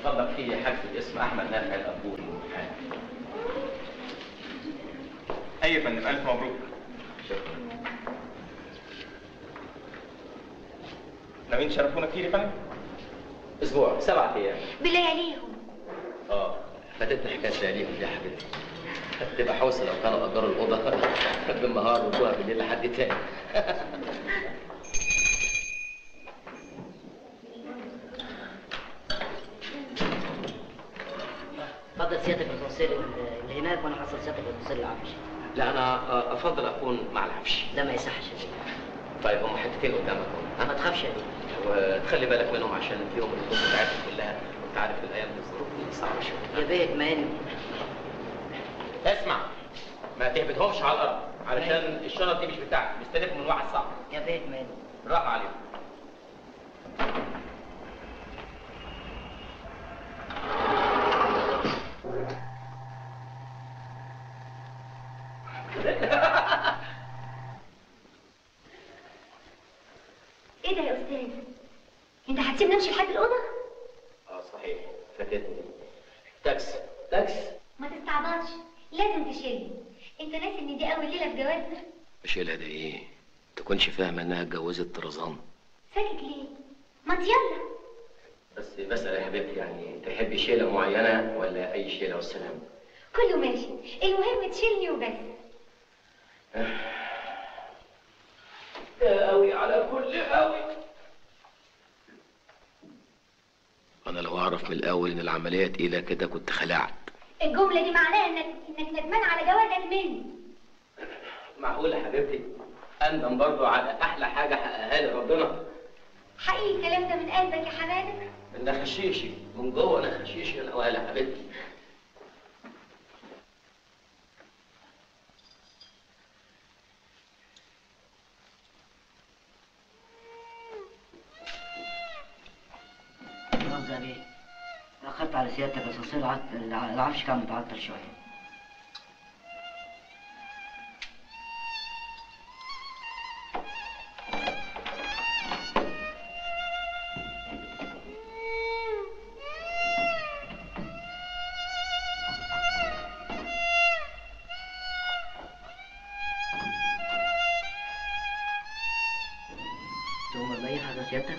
فضلك في حجز الاسم احمد نافع الابور اي يا فندم الف مبروك شكرا ناويين تشرفونا كتير يا فندم اسبوع سبعة ايام بلياليهم اه فاتتنا حكايه لياليهم دي يا حبيبتي تبقى حوسه لو كانوا اجروا الاوضه بالنهار وادوها بالليل لحد تاني اتفضل سيادتك الكونسيل اللي هناك وانا حصل سيادتك الكونسيل العفش لا انا آه، افضل اكون مع العفش ده ما يصحش يا بيه طيب هم حتتين قدامك اهو ما تخافش يا بيه وتخلي بالك منهم عشان فيهم الهدوم بتاعتهم كلها وانت عارف الايام دي الظروف دي صعبه شويه يا بيه اطمئن اسمع ما تهبطهمش على الارض علشان الشنط دي مش بتاعتك مستلفهم من واحد صاحبي يا بيه اطمئن راح عليهم ايه ده يا استاذ انت هتسيبني امشي لحد الاوضه اه صحيح فاتتني تاكس تاكس ما تستعبطش لازم تشيلني انت ناسي ان دي اول ليله في جوازنا اشيلها ده ايه تكونش فاهمه انها اتجوزت طرزان ساكت ليه ما يلا بس بسأل يا حبيبتي يعني تحبي شيلة معينة ولا أي شيلة والسلام؟ كله ماشي المهم تشيلني وبس يا قوي على كل قوي أنا لو أعرف من الأول إن العملية تقيلة كده كنت خلعت الجمله دي معناها انك انك ندمان على جوازك مني معقول يا حبيبتي أندم برضو على أحلى حاجة حققها لي ربنا حقيقي الكلام ده من قلبك يا حماده إن خشيشي من جوه أنا خشيشي أنا ولا حبيبتي مؤاخذة يا بيه تأخرت على سيادتك بس أصل الع- الع- العفش كان متعطل شوية تؤمر بأي حاجة سيادتك؟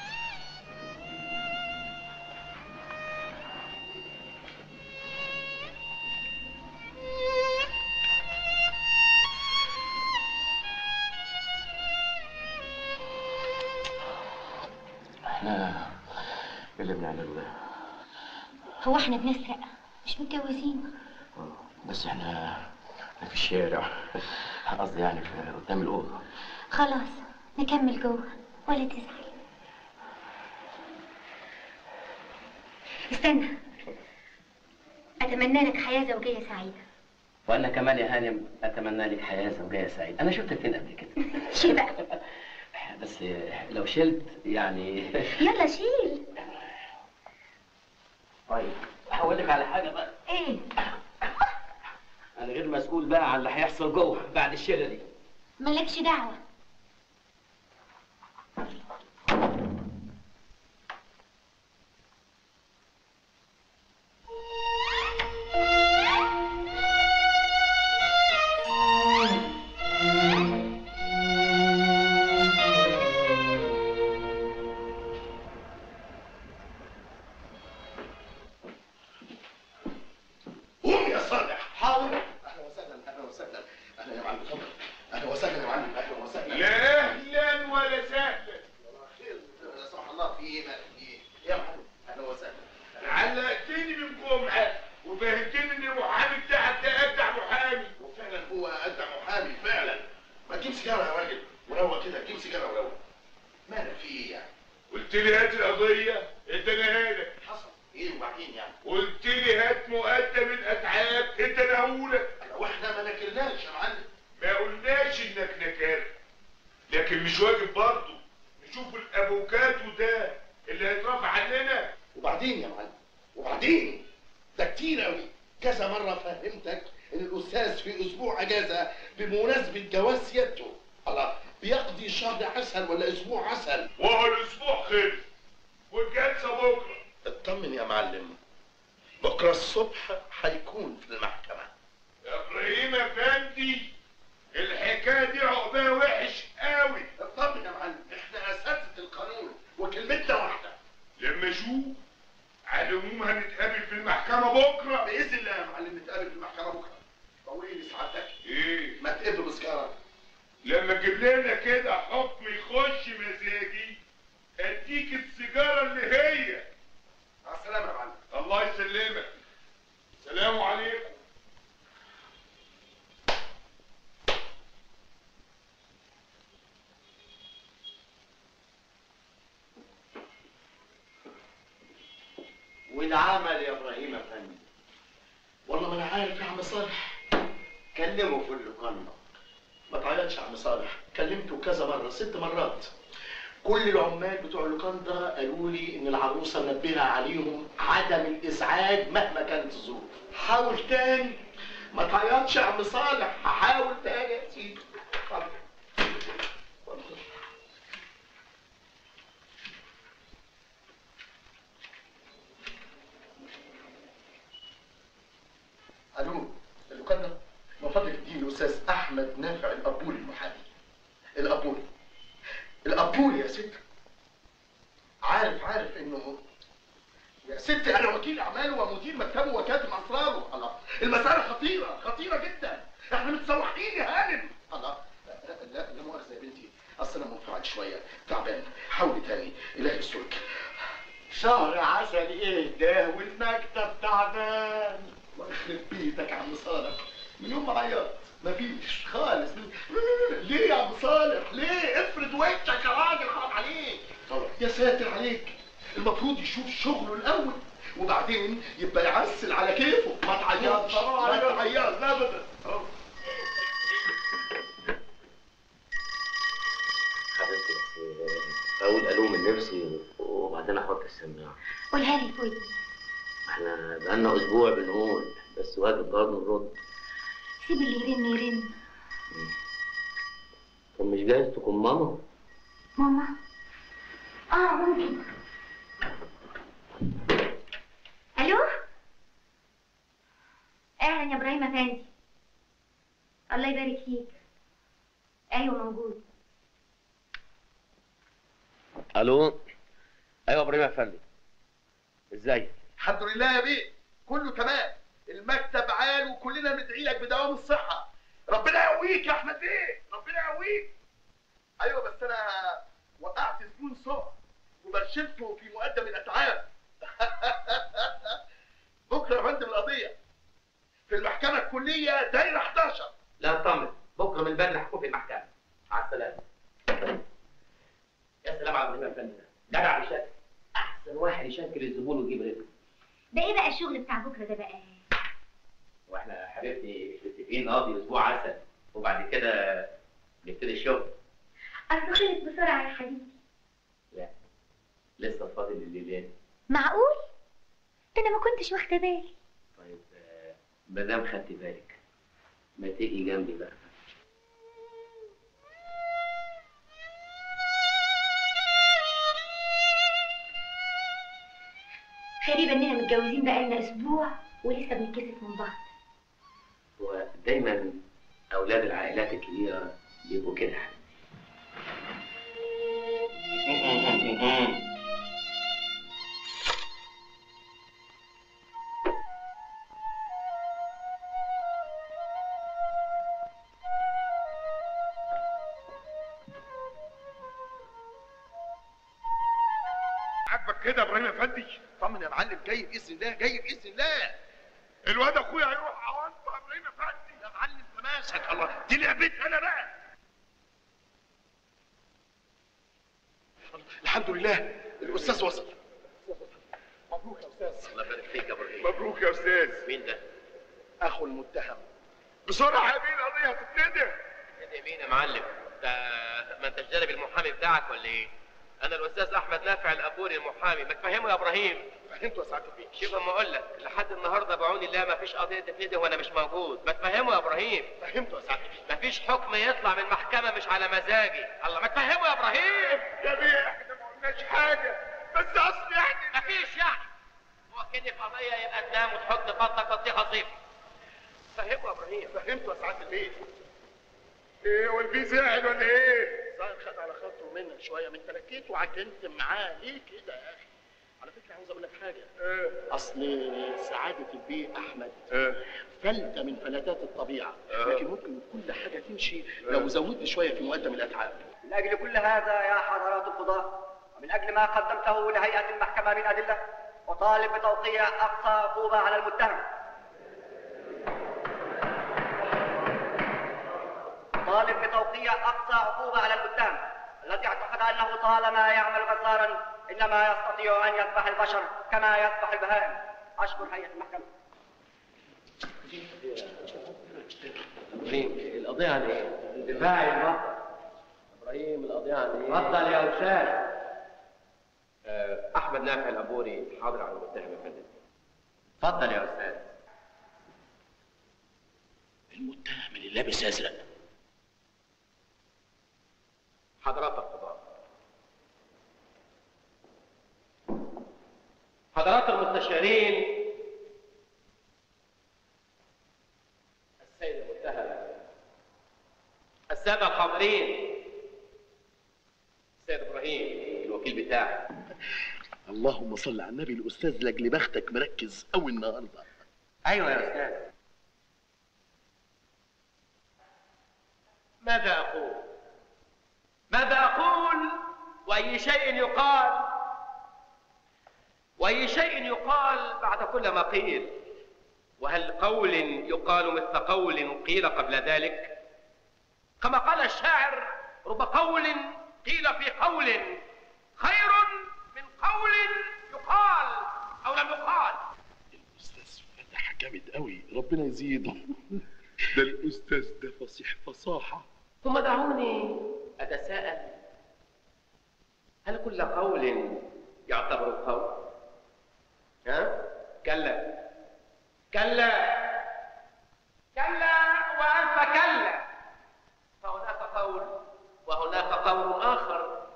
إحنا إيه اللي بنعمله ده؟ هو احنا بنسرق مش متجوزين بس إحنا في الشارع قصدي يعني في قدام الأوضة خلاص نكمل جوه ولا تزعل استنى اتمنى لك حياه زوجيه سعيده وأنا كمان يا هانم أتمنى لك حياة زوجية سعيدة أنا شفتك فين قبل كده شيل بقى بس لو شلت يعني يلا شيل طيب هقول لك على حاجة بقى ايه أنا غير مسؤول بقى عن اللي هيحصل جوه بعد الشيلة دي مالكش دعوه قوم يا صالح حاضر اهلا وسهلا اهلا وسهلا اهلا يا معلم اتفضل اهلا وسهلا يا معلم اهلا وسهلا لا اهلا ولا سهلا خير لا سمح الله في ايه مالك في ايه يا معلم اهلا وسهلا علقتني من جمعه وفهمتني ان المحامي بتاعك ده ابدع محامي وفعلا هو ادى محامي فعلا ما تجيب سيجاره يا راجل وروق كده جيب سيجاره وروق مالك في ايه يعني قلت لي هات القضيه اديناها لك حصل ايه وبعدين يعني قلت لي هات مقدم الاتعاب اديناه لك واحنا ما نكرناش يا معلم ما قلناش انك نكال لكن مش واجب برضه نشوف الافوكاتو ده اللي هيترفع عننا وبعدين يا معلم وبعدين ده كتير قوي كذا مره فهمتك ان الاستاذ في اسبوع اجازه بمناسبه جواز سيادته الله بيقضي شهر عسل ولا اسبوع عسل وهو الاسبوع خلص والجلسه بكره اطمن يا معلم بكره الصبح هيكون في المحكمه يا ابراهيم افندي الحكايه دي عقباها وحش قوي اطمن يا معلم احنا اساتذه القانون وكلمتنا واحده لما اشوف على العموم هنتقابل في المحكمه بكره باذن الله يا معلم نتقابل في المحكمه بكره طويل لي سعادتك ايه ما تقبل بسكاره لما تجيب لنا كده حكم يخش مزاجي اديك السيجاره اللي هي مع السلامه يا معلم الله يسلمك سلام عليكم والعمل يا ابراهيم افندي والله ما انا عارف يا عم صالح كلمه في اللوكاندا ما تعيطش يا عم صالح كلمته كذا مره ست مرات كل العمال بتوع اللوكاندا قالوا لي ان العروسه منبهه عليهم عدم الازعاج مهما كانت الظروف حاول تاني ما تعيطش يا عم صالح هحاول تاني يا سيدي اتفضل. اتفضل. الو اللوكاندا من فضلك اديني الاستاذ احمد نافع الابولي المحامي الابولي الابولي يا ست عارف عارف انه يا ستي انا وكيل اعماله ومدير مكتبه وكاتب اسراره الله المساله خطيره خطيره جدا احنا متسوحين يا هانم الله لا لا مؤاخذه يا بنتي اصل انا منفعل شويه تعبان حاولي تاني الهي يسترك شهر عسل ايه ده والمكتب تعبان الله يخرب بيتك يا عم صالح من يوم ما عيطت مفيش خالص ليه يا عم صالح ليه افرد وشك يا راجل حرام عليك يا ساتر عليك المفروض يشوف شغله الاول وبعدين يبقى يعسل على كيفه ما تعيطش ما تعيطش ابدا حبيبتي بس اقول الو من نفسي وبعدين احط السماعه قولها لي في ودني احنا بقالنا اسبوع بنقول بس واجب برضه نرد سيب اللي يرن يرن طب مش جايز تكون ماما ماما اه ممكن الو اهلا يا ابراهيم افندي الله يبارك فيك ايوه موجود الو ايوه ابراهيم افندي ازاي الحمد لله يا بيه كله تمام المكتب عال وكلنا بندعي لك بدوام الصحة ربنا يقويك يا احمد بيه ربنا يقويك ايوه بس انا وقعت زبون سوء وبرشمته في مقدم الاتعاب بكره يا فندم القضية في المحكمة الكلية دايرة 11 لا اطمن بكره من بدري هكون في المحكمه على السلامه يا سلام على ابراهيم افندي ده جدع بشكل احسن واحد يشكل الزبون ويجيب رزق ده ايه بقى الشغل بتاع بكره ده بقى واحنا يا حبيبتي مش متفقين نقضي اسبوع عسل وبعد كده نبتدي الشغل اصل خلص بسرعه يا حبيبي لا لسه فاضل الليلين معقول ده انا ما كنتش واخده بالي طيب آه، ما دام خدت بالك ما تيجي جنبي بقى غريبه اننا متجوزين بقالنا اسبوع ولسه بنتكسف من بعض ودايما اولاد العائلات الكبيره بيبقوا كده عاجبك كده يا ابراهيم افندي طمن يا معلم جاي باذن الله جاي باذن الله الواد اخويا هيروح عوانطه يا ابراهيم افندي يا معلم تماسك الله دي لعبتي انا بقى الحمد لله الاستاذ وصل مبروك يا استاذ الله يبارك فيك يا ابراهيم مبروك يا استاذ مين ده؟ اخو المتهم بسرعه يا بيه القضيه هتتندم انت مين يا معلم؟ ده ما انتش جانب المحامي بتاعك ولا ايه؟ انا الاستاذ احمد نافع الابوري المحامي ما تفهمه يا ابراهيم فهمت يا سعاده البيه شوف اما اقول لك لحد النهارده بعون الله ما فيش قضيه تفيده وانا مش موجود ما تفهمه يا ابراهيم فهمت يا سعاده البيه ما فيش حكم يطلع من محكمه مش على مزاجي الله ما تفهمه يا ابراهيم يا بيه احنا ما قلناش حاجه بس اصل يعني ما فيش يعني وكأني في قضية يبقى تنام وتحط بطنك بطيخة صيف فهمه يا ابراهيم فهمته يا سعاده البيت ايه هو البيه زعل ولا ايه؟ صاحب خد على خاطره منك شويه من تلكيت وعكنت معاه ليه كده يا اخي على فكره عاوز اقول لك حاجه اه اصل سعاده البيه احمد اه فلتة من فلتات الطبيعه آه. لكن ممكن كل حاجه تمشي لو زودت شويه في مقدم الاتعاب من أجل كل هذا يا حضرات القضاة ومن أجل ما قدمته لهيئة المحكمة من أدلة أطالب بتوقيع أقصى عقوبة على المتهم أطالب بتوقيع أقصى عقوبة على المتهم الذي اعتقد أنه طالما يعمل غزارا إنما يستطيع أن يذبح البشر كما يذبح البهائم أشكر هيئة المحكمة ابراهيم القضية عن ايه؟ دفاعي البطل ابراهيم القضية عن ايه؟ اتفضل يا أستاذ آه، احمد نافع الابوري حاضر على المتهم يا فندم اتفضل يا أستاذ المتهم اللي لابس ازرق حضرات القضاة حضرات المستشارين السيد المتهم السادة الحاضرين السيد إبراهيم الوكيل بتاعي اللهم صل على النبي الاستاذ لاجل بختك مركز قوي النهارده أيوة يا أستاذ ماذا أقول؟ ماذا أقول وأي شيء يقال وأي شيء يقال بعد كل ما قيل وهل قول يقال مثل قول قيل قبل ذلك كما قال الشاعر رب قول قيل في قول خير من قول يقال أو لم يقال الاستاذ فتح جامد قوي ربنا يزيده ده الاستاذ ده فصيح فصاحه ثم دعوني أتساءل هل كل قول يعتبر قول؟ ها؟ كلا كلا كلا وألف كلا فهناك قول وهناك قول آخر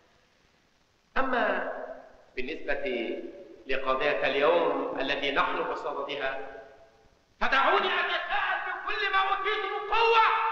أما بالنسبة لقضية اليوم التي نحن بصددها فدعوني أتساءل بكل ما أوتيت من قوة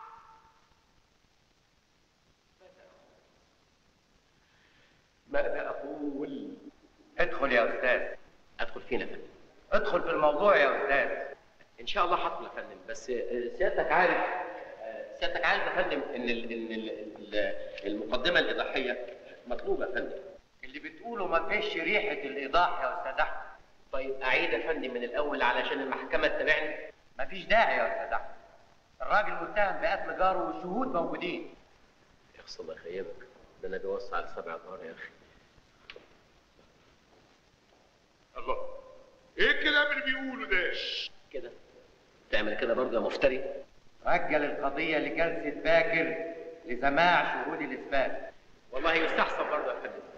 ماذا أقول؟ ادخل يا أستاذ أدخل فين يا فندم؟ ادخل في الموضوع يا أستاذ إن شاء الله هدخل يا فندم بس آه، سيادتك عارف آه، سيادتك عارف يا فندم إن ال- إن ال- ال- المقدمة الإيضاحية مطلوبة يا فندم اللي بتقوله ما فيش ريحة الإيضاح يا أستاذ أحمد طيب أعيد يا فندم من الأول علشان المحكمة تتابعني مفيش داعي يا أستاذ أحمد الراجل متهم بقتل جاره والشهود موجودين يخص الله يخيبك ده أنا بوصي على سبع دار يا أخي الله ايه الكلام اللي بيقوله ده؟ كده تعمل كده برضه يا مفتري رجل القضية لجلسة باكر لسماع شهود الإثبات والله يستحسن برضه يا فندم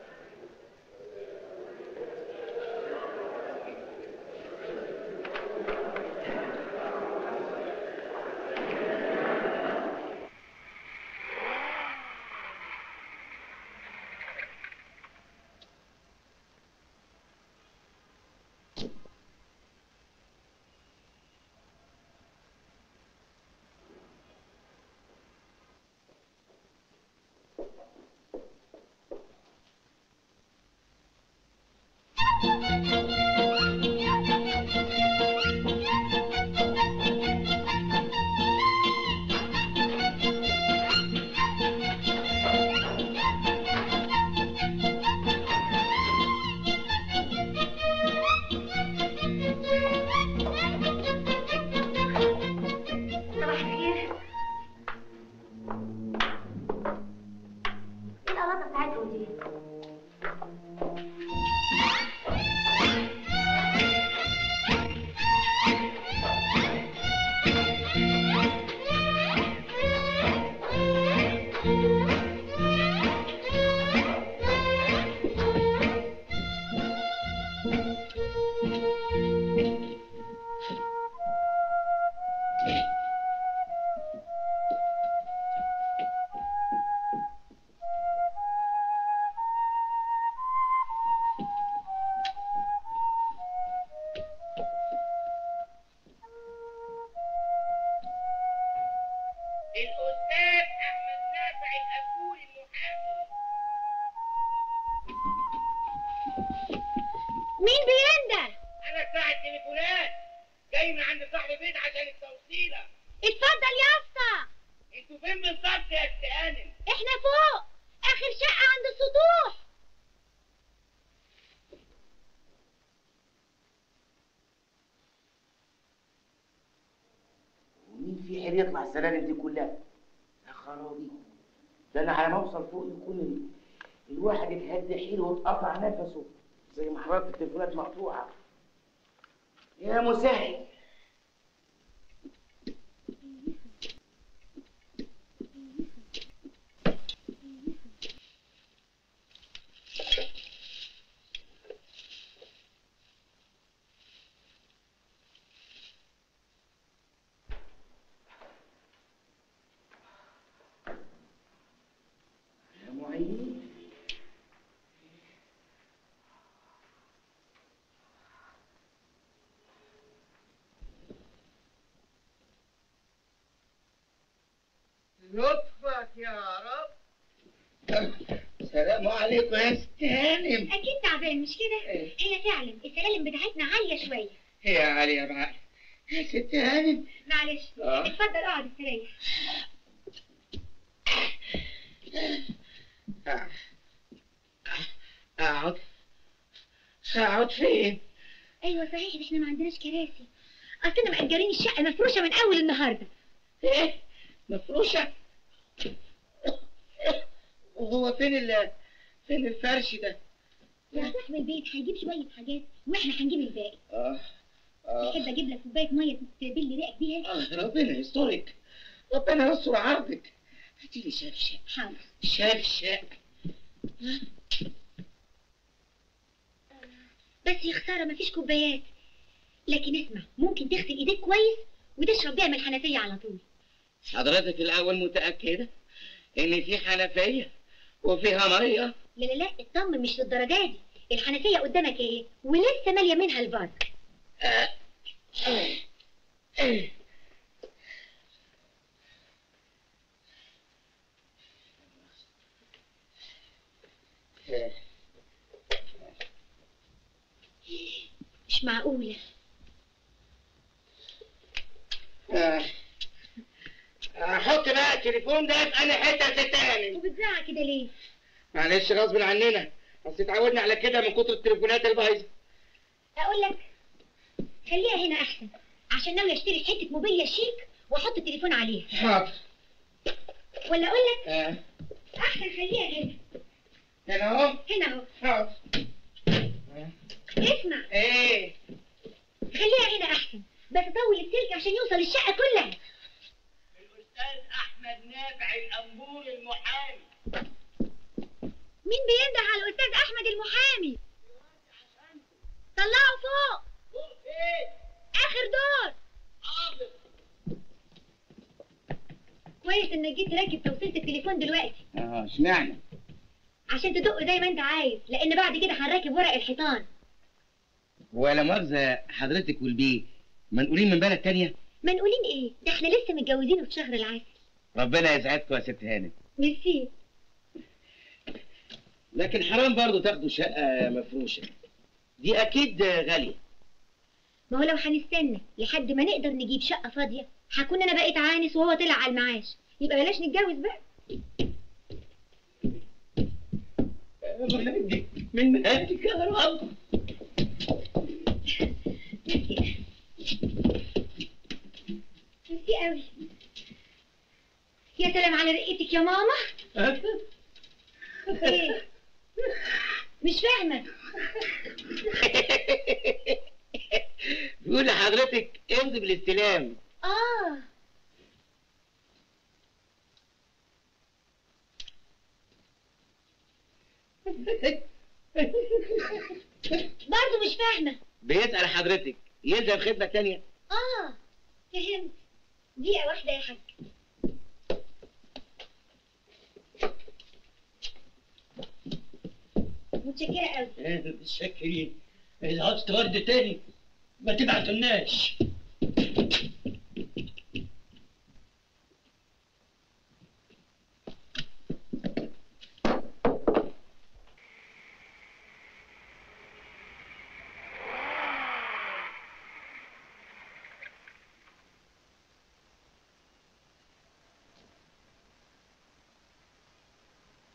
مين بينده انا بتاع التليفونات جاي من عند صاحب البيت عشان التوصيله اتفضل يا اسطى انتوا فين بالظبط يا ست هانم احنا فوق اخر شقه عند السطوح ومين في حيل يطلع السلالم دي كلها يا خرابي ده انا على ما اوصل فوق يكون ال- الواحد اتهد حيله واتقطع نفسه زي ما حرارة التليفونات مقطوعة يا مسهل يا معين لطفك يا رب السلام عليكم يا ست هانم اكيد تعبان مش كده إيه. هي فعلا السلالم بتاعتنا عاليه شويه يا علي يا معلم يا ست هانم معلش آه. اتفضل اقعد استريح اقعد اقعد فين ايوه صحيح احنا ما عندناش كراسي اصلنا مأجرين الشقه مفروشه من اول النهارده ايه مفروشة وهو فين ال فين الفرش ده يا صاحب البيت هيجيب شويه حاجات واحنا هنجيب الباقي اه اه تحب اجيب لك كوبايه ميه تبل ريقك بيها آه، ربنا يسترك ربنا يستر عرضك هاتي لي شفشق حاضر شفشق بس يا خساره مفيش كوبايات لكن اسمع ممكن تغسل ايديك كويس وتشرب بيها من الحنفيه على طول حضرتك الاول متاكده ان في حنفيه وفيها ميه لا لا لا اطمن مش للدرجه دي الحنفيه قدامك اهي ولسه ماليه منها الفاز آه. آه. آه. آه. مش معقوله آه. احط بقى التليفون ده في انا حته تاني وبتزعق كده ليه معلش غصب عننا اصل اتعودنا على كده من كتر التليفونات البايظه اقول لك خليها هنا احسن عشان ناوي اشتري حته موبيليا شيك واحط التليفون عليها حاضر ولا اقول لك آه. احسن خليها هنا هنا اهو هنا اهو حاضر اسمع ايه خليها هنا احسن بس طول السلك عشان يوصل الشقه كلها الاستاذ احمد نافع الانبور المحامي مين بينده على الاستاذ احمد المحامي طلعه فوق ايه اخر دور حاضر كويس انك جيت تركب توصيله التليفون دلوقتي اه اشمعنى عشان تدق زي ما انت عايز لان بعد كده هنركب ورق الحيطان ولا مؤاخذة حضرتك والبيه منقولين من بلد تانية منقولين ايه ده احنا لسه متجوزين في شهر العسل ربنا يسعدكم يا ست هانم ميرسي لكن حرام برضو تاخدوا شقة مفروشة دي أكيد غالية ما هو لو هنستنى لحد ما نقدر نجيب شقه فاضيه هكون انا بقيت عانس وهو طلع على المعاش يبقى بلاش نتجوز بقى مهدي من مهدك يا رب ميرسي قوي يا سلام على رقتك يا ماما ايه مش فاهمه بيقول لحضرتك امضي بالاستلام اه برضه مش فاهمه بيسأل حضرتك يلزم خدمة تانية اه فهمت دقيقه واحده يا حاج متشكره قوي متشكرين اذا عاوز ورد تاني ما تبعتلناش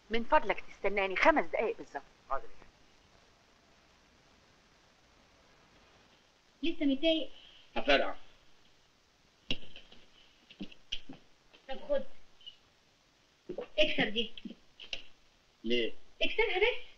من فضلك تستناني خمس دقايق بالظبط حاضر لسه متضايق هفرقع طب خد اكسر دي ليه؟ اكسرها بس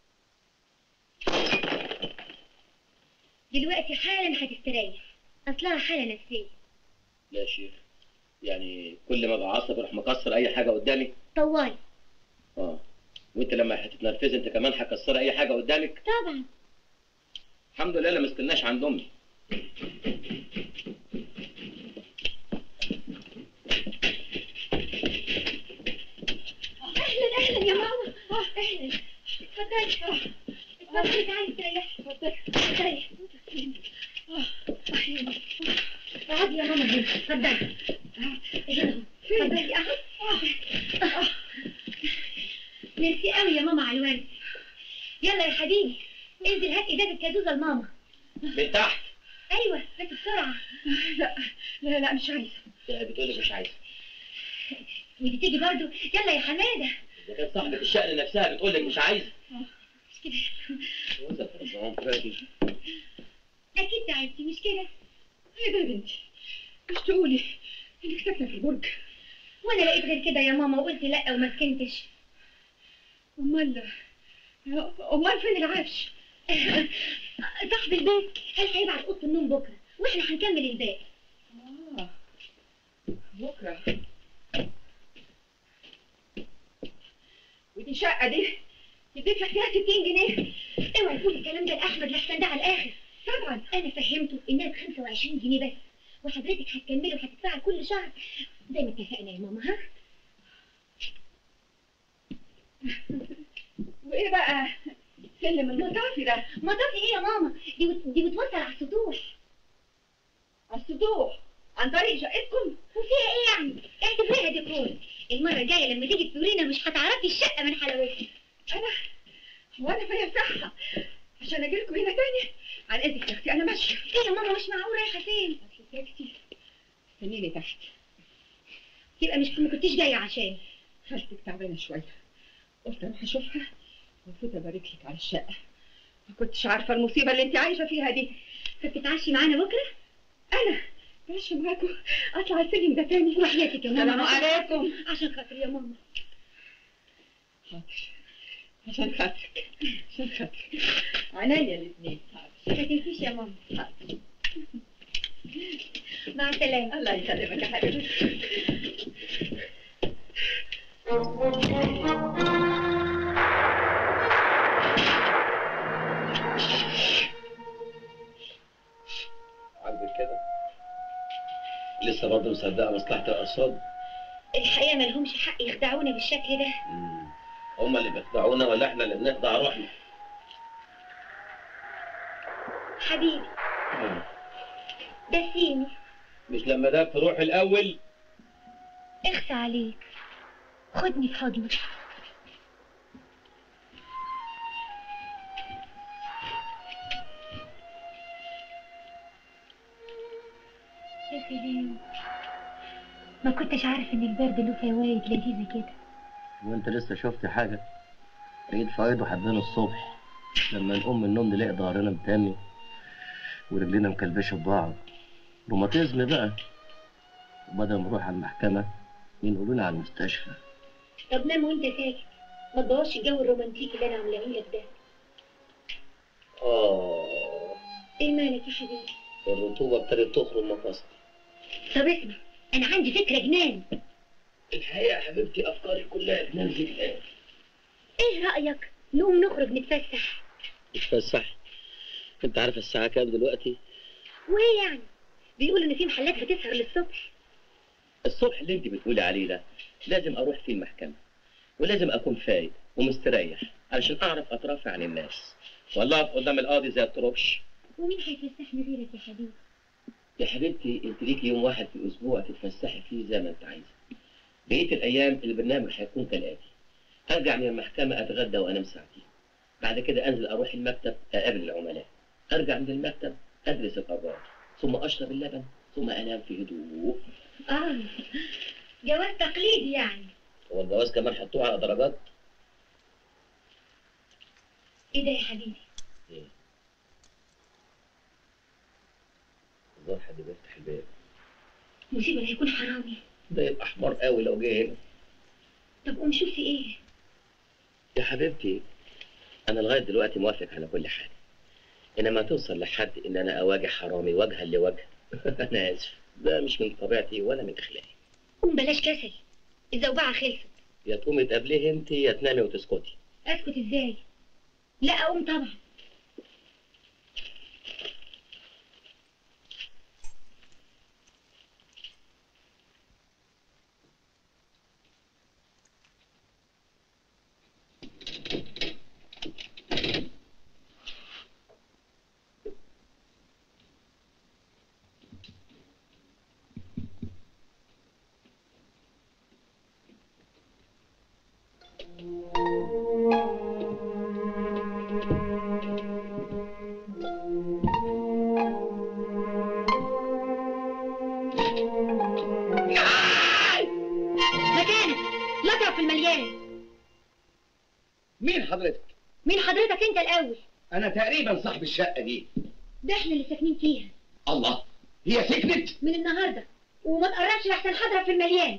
دلوقتي حالا هتستريح اصلها حالة نفسية لا يا شيخ يعني كل ما بعصب اروح مكسر اي حاجه قدامي طوالي اه وانت لما هتتنرفزي انت كمان هتكسري اي حاجه قدامك طبعا الحمد لله ما استناش عند امي اهلا اهلا يا ماما اهلا اتفضلي اتفضلي تعالي استريحي اتفضلي اتفضلي اقعدي يا ماما هنا اتفضلي هنا اتفضلي اهو ميرسي قوي يا ماما على الورد يلا يا حبيبي انزل هات ازازه كازوزه لماما من تحت ايوه بس بسرعه لا لا لا مش عايزه بتقول لك مش عايزه ودي تيجي برضو يلا يا حماده اذا كانت صاحبه الشأن نفسها بتقول لك مش عايزه مش كده وانت في الرمضان فادي اكيد تعبتي مش كده ايه ده يا بنتي مش تقولي انك ساكنه في البرج وانا لقيت غير كده يا ماما وقلت لا وما سكنتش امال امال فين العفش صاحب البيت قال هيبعت اوضه النوم بكره واحنا هنكمل الباقي اه بكره ودي شقه دي يدفع فيها 60 جنيه اوعي تقولي الكلام ده لاحمد لحسن ده على الاخر طبعا انا فهمته انها ب 25 جنيه بس وحضرتك هتكملي وهتدفعي كل شهر زي ما اتفقنا يا ماما ها وايه بقى سلم المطافي ده مطافي ايه يا ماما دي بت- دي بتوصل على السطوح على السطوح عن طريق شقتكم وفيها ايه يعني اعتبريها ديكور المره الجايه لما تيجي تزورينا مش هتعرفي الشقه من حلاوتها انا هو انا فيا صحه عشان اجي لكم هنا تاني عن اذنك يا اختي انا ماشيه ايه يا ماما مش معقول رايحه فين اصل ساكتي استنيني تحت يبقى مش ما كنتيش جايه عشان خالتك تعبانه شويه قلت اروح اشوفها وفوت ابارك لك على الشقه ما كنتش عارفه المصيبه اللي انت عايشه فيها دي فتتعشي معانا بكره انا ماشي معاكم اطلع السلم ده تاني وحياتك يا ماما السلام عليكم عشان خاطر يا ماما حاضر عشان خاطرك عشان خاطرك عينيا الاثنين ما تنسيش يا ماما حاضر مع السلامه الله يسلمك يا حبيبتي عاجبك كده لسه برضه مصدقه مصلحه الارصاد الحقيقه ما لهمش حق يخدعونا بالشكل ده هما اللي بيخدعونا ولا احنا اللي بنخدع روحنا حبيبي ده سيمي مش لما ده في روح الاول اخفى عليك خدني في حضنك يا سلام ما كنتش عارف ان البرد له فوايد لذيذه كده وانت لسه شفت حاجه عيد فايده حدنا الصبح لما نقوم من النوم نلاقي ظهرنا متاني ورجلينا مكلبشه ببعض روماتيزم بقى وبدل ما نروح على المحكمه ينقلونا على المستشفى طب نام وانت ساكت ما تبوظش الجو الرومانتيكي اللي انا عاملاه لك ده اه ايه مالك يا حبيبي الرطوبه ابتدت تخرج مفاصل طب اسمع انا عندي فكره جنان الحقيقه يا حبيبتي افكاري كلها تنام الان ايه رايك نقوم نخرج نتفسح تتفسح انت عارف الساعه كام دلوقتي وايه يعني بيقولوا ان في محلات هتسهر للصبح الصبح اللي انت بتقولي عليه ده لازم اروح فيه المحكمه ولازم اكون فايق ومستريح علشان اعرف اترافع عن الناس ولا اقف قدام القاضي زي الطربش ومين هيفسحني غيرك يا حبيبي يا حبيبتي انت ليكي يوم واحد في الاسبوع تتفسحي فيه زي ما انت عايزه بقيه الايام البرنامج هيكون كالاتي ارجع من المحكمه اتغدى وانام ساعتين بعد كده انزل اروح المكتب اقابل العملاء ارجع من المكتب ادرس القرار ثم اشرب اللبن ثم انام في هدوء اه جواز تقليدي يعني هو الجواز كمان حطوه على درجات ايه ده يا حبيبي الظاهر حد بيفتح الباب مصيبه لا يكون حرامي ده يبقى حمار قوي لو جه هنا طب قوم شوف في ايه يا حبيبتي انا لغايه دلوقتي موافق على كل حاجه انما توصل لحد ان انا اواجه حرامي وجها لوجه انا اسف ده مش من طبيعتي ولا من اخلاقي قوم بلاش كسل الزوبعه خلصت يا تقومي تقابليه انت يا تنامي وتسكتي اسكت ازاي لا اقوم طبعا مكانك لا تقع في المليان مين حضرتك؟ مين حضرتك انت الاول أنا تقريبا صاحب الشقة دي ده احنا اللي ساكنين فيها الله هي سكنت؟ من النهارده وما تقربش لحسن حضرة في المليان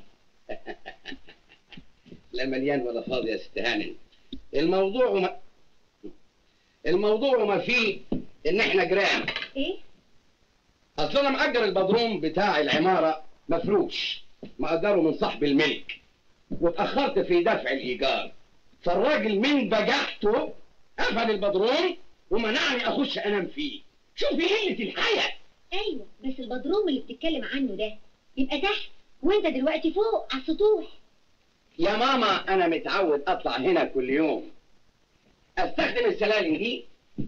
لا مليان ولا فاضي يا ست هانم الموضوع ما الموضوع ما فيه إن إحنا جيران ايه أصل أنا مأجر البدروم بتاع العمارة مفروش مأجره من صاحب الملك واتأخرت في دفع الإيجار فالراجل من بجحته قفل البدروم ومنعني أخش أنام فيه شوفي قلة الحياة ايوه بس البدروم اللي بتتكلم عنه ده يبقى تحت وانت دلوقتي فوق على السطوح يا ماما أنا متعود أطلع هنا كل يوم أستخدم السلالم دي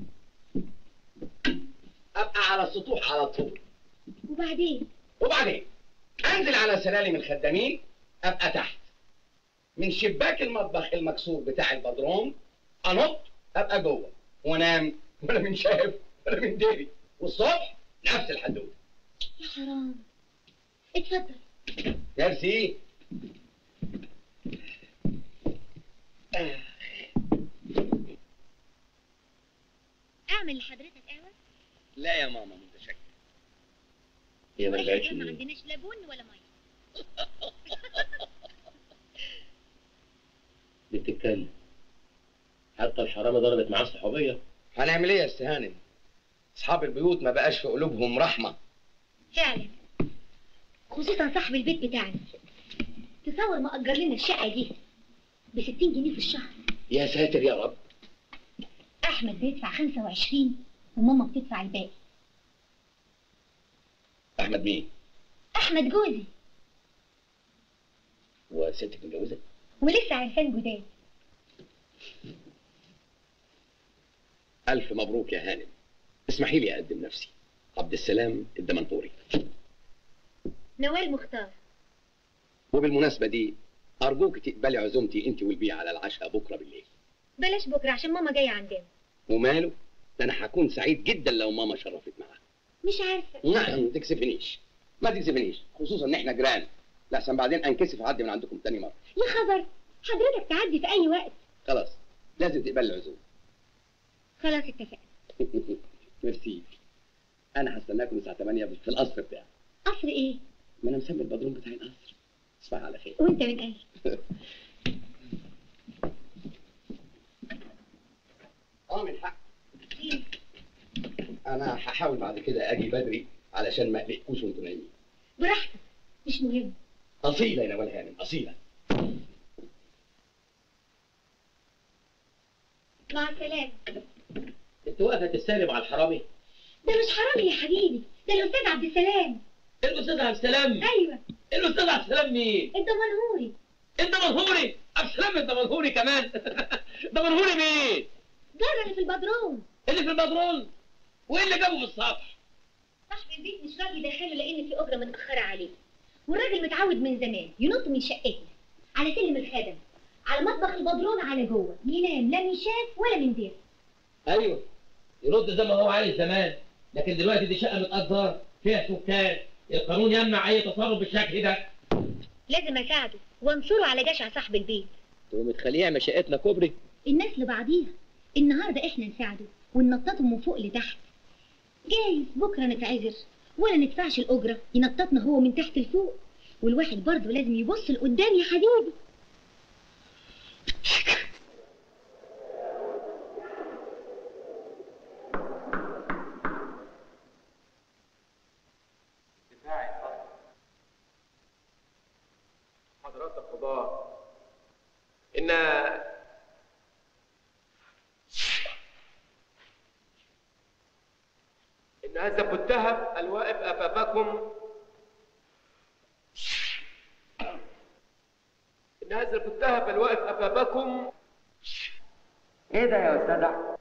أبقى على السطوح على طول وبعدين وبعدين أنزل على سلالم الخدامين أبقى تحت من شباك المطبخ المكسور بتاع البدروم أنط أبقى جوه وأنام ولا من شايف ولا من ديري والصبح نفس الحدوته يا حرام اتفضل ميرسي اعمل لحضرتك قهوه لا يا ماما متشكر هي ما واحنا رجعتش كمان ما منين عندناش لا بن ولا ميه دي بتتكلم حتى الحرامه ضربت معاه صحوبيه هنعمل ايه يا أستاذ هانم؟ اصحاب البيوت ما بقاش في قلوبهم رحمه فعلا خصوصا صاحب البيت بتاعنا تصور ما اجر لنا الشقه دي ب 60 جنيه في الشهر يا ساتر يا رب احمد بيدفع 25 وماما بتدفع الباقي احمد مين؟ احمد جوزي وستك متجوزه ولسه عرفان جداد الف مبروك يا هانم اسمحي لي اقدم نفسي عبد السلام الدمنهوري نوال مختار وبالمناسبه دي ارجوك تقبلي عزومتي انت والبيع على العشاء بكره بالليل بلاش بكره عشان ماما جايه عندنا وماله ده انا هكون سعيد جدا لو ماما شرفت معاك مش عارفه نعم ما تكسفنيش ما تكسفنيش خصوصا ان احنا جيران لحسن بعدين انكسف اعدي من عندكم تاني مره يا خبر حضرتك تعدي في اي وقت خلاص لازم تقبل العزومه خلاص اتفقنا ميرسي انا هستناكم الساعه 8 في القصر بتاعي قصر ايه ما انا مسمي البدروم بتاعي القصر تصبح على خير وانت من اهل اه من حق انا هحاول بعد كده اجي بدري علشان ما اقلقكوش وانتوا نايمين براحتك مش مهم اصيله يا نوال هانم اصيله مع السلامه انت واقفه تستلم على الحرامي ده مش حرامي يا حبيبي ده الاستاذ عبد السلام الاستاذ عبد السلام ايوه الاستاذ عبد السلام مين الدمنهوري الدمنهوري عبد السلام الدمنهوري كمان دمنهوري مين جاره اللي في البدروم اللي في البدرون وايه اللي جابه في السطح صاحب البيت مش راضي يدخله لان في اجره متاخره عليه والراجل متعود من زمان ينط من شقتنا على سلم الخدم على مطبخ البدرون على جوه ينام لا من شاف ولا من دير ايوه يرد زي ما هو عايز زمان لكن دلوقتي دي شقه متأجر فيها سكان القانون يمنع اي تصرف بالشكل ده لازم اساعده وانصره على جشع صاحب البيت تقوم تخليه يعمل شقتنا كوبري الناس لبعضيها النهارده احنا نساعده وننططه من فوق لتحت جايز بكره نتعذر ولا ندفعش الاجره ينططنا هو من تحت لفوق والواحد برضه لازم يبص لقدام يا حبيبي دفاعي اتفضل حضرات القضاة إن إن هذا المتهم الواقف أمامكم إن هذا المتهم الواقف أمامكم ايه ده يا استاذ احمد؟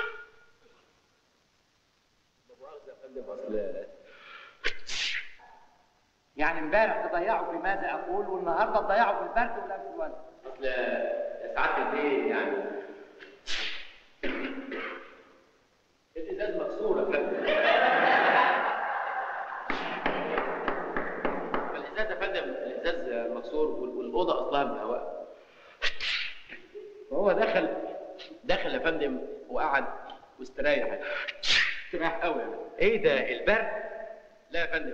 لا مؤاخذة يا فندم أصل يعني امبارح تضيعوا في ماذا اقول والنهارده تضيعوا في البرد والانفلونزا أصل يا سعادة البيه يعني الإزاز مكسور يا فندم الإزاز يا فندم الإزاز مكسور وال- والأوضة أصلها مهواء فهو دخل دخل يا فندم وقعد واستريح استريح قوي يعني ايه ده البرد؟ لا يا فندم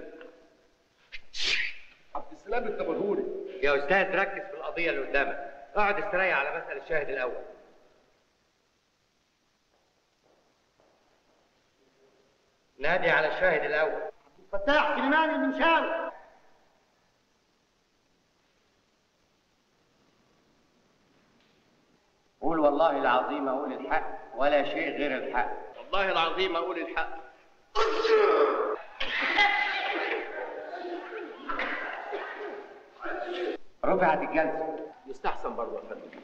عبد السلام التبرهوري يا استاذ ركز في القضيه اللي قدامك اقعد استريح على مسألة الشاهد الاول نادي على الشاهد الاول فتاح سليمان المنشاوي قول والله العظيم اقول الحق ولا شيء غير الحق والله العظيم اقول الحق رفعت الجلسه يستحسن برضه يا فندم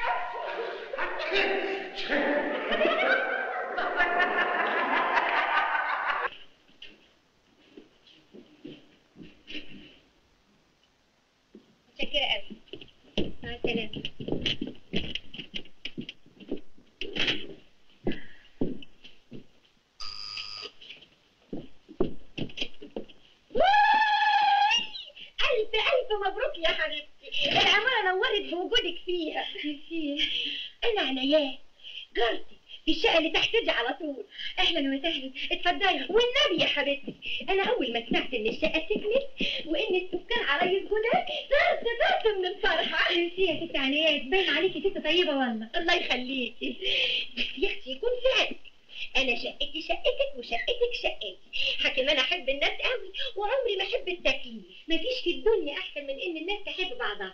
متشكرة قوي مع السلامة ألف ألف مبروك يا حبيبتي العمارة نورت بوجودك فيها أنا عناياه جارتي في الشقة اللي تحت دي على طول أهلا وسهلا اتفضلي والنبي يا حبيبتي أنا أول ما سمعت إن الشقة سكنت وإن السكان على يسجدك طرت طرت من الفرحة انتي يا ست عنايات باين عليكي ست طيبة والله الله يخليكي بس يا أختي يكون فعل انا شقتي شقتك وشقتك شقتي حكم انا احب الناس قوي وعمري ما احب التكليف مفيش في الدنيا احسن من ان الناس تحب بعضها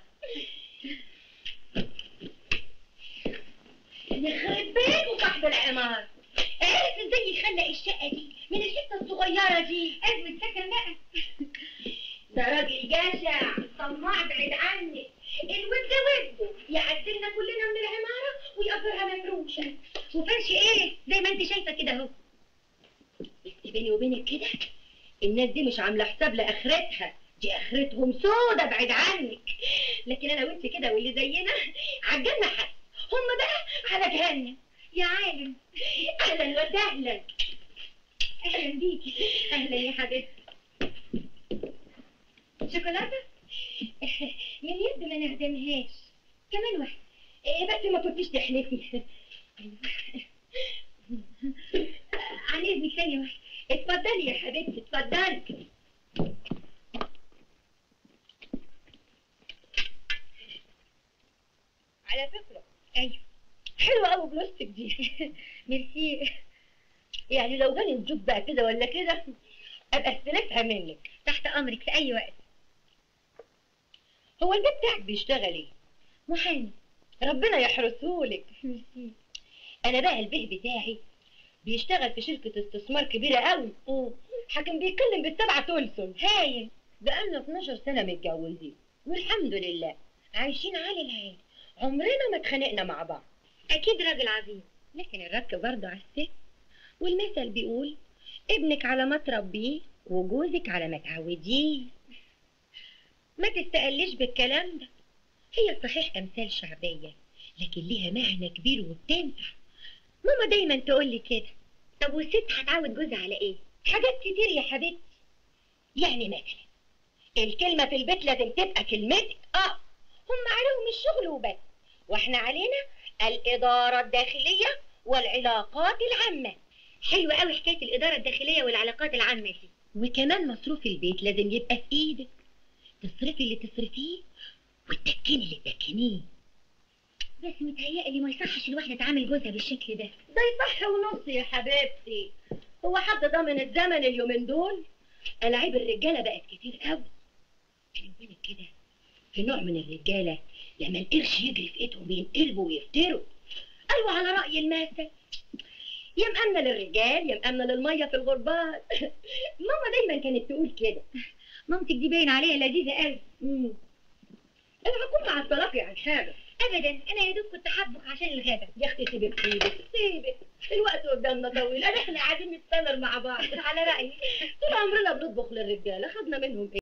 يخرب بيت صاحب العمار عرف ازاي يخلق الشقه دي من الحته الصغيره دي ازمه سكن بقى ده راجل جشع طماع بعيد عني الود وده يعدلنا كلنا من العماره ويقدرها مفروشه وفرش ايه زي ما انت شايفه كده اهو بس بيني وبينك كده الناس دي مش عامله حساب لاخرتها دي اخرتهم سودة بعيد عنك لكن انا وانت كده واللي زينا عجلنا حد هم بقى على جهنم يا عالم اهلا وسهلا اهلا بيكي اهلا يا حبيبتي شوكولاته من يد ما نعدمهاش كمان واحده إيه بس ما كنتيش تحلفي عن اذنك ثانيه واحده اتفضلي يا حبيبتي اتفضلي على فكره ايوه حلوه قوي بلاستيك دي ميرسي يعني لو جاني الجوب بقى كده ولا كده ابقى استلفها منك تحت امرك في اي وقت هو البيت بتاعك بيشتغل ايه محامي ربنا يحرسهولك ميرسي انا بقى البيه بتاعي بيشتغل في شركة استثمار كبيرة قوي حاكم بيتكلم بالسبعة تلسم هايل بقالنا 12 سنة متجوزين والحمد لله عايشين عالي العين عمرنا ما اتخانقنا مع بعض اكيد راجل عظيم لكن الرك برضه على الست والمثل بيقول ابنك على ما تربيه وجوزك على ما تعوديه ما تستقليش بالكلام ده هي صحيح امثال شعبيه لكن ليها معنى كبير وبتنفع ماما دايما تقول لي كده طب والست هتعود جوزها على ايه حاجات كتير يا حبيبتي يعني مثلا الكلمة في البيت لازم تبقى كلمتك اه هم عليهم الشغل وبس واحنا علينا الإدارة الداخلية والعلاقات العامة حلوة قوي حكاية الإدارة الداخلية والعلاقات العامة دي وكمان مصروف البيت لازم يبقى في إيدك تصرفي اللي تصرفيه وتدكني اللي تدكنيه بس متهيألي ما يصحش الواحدة تعامل جوزها بالشكل ده ده يصح ونص يا حبيبتي هو حد ضامن الزمن اليومين دول ألاعيب الرجالة بقت كتير قوي بيني وبينك كده في نوع من الرجالة لما القرش يجري في ايدهم بينقلبوا ويفتروا أيوة على رأي المثل يا مأمنة للرجال يا مأمنة للمية في الغربال ماما دايما كانت تقول كده مامتك دي باين عليها لذيذة قوي أنا هكون مع الطلاق عن حاجة أبدا أنا يا دوب كنت حابك عشان الغدا يا أختي سيبك سيبك سيبك الوقت قدامنا طويل أنا إحنا قاعدين نستمر مع بعض على رأيي طول عمرنا بنطبخ للرجالة خدنا منهم إيه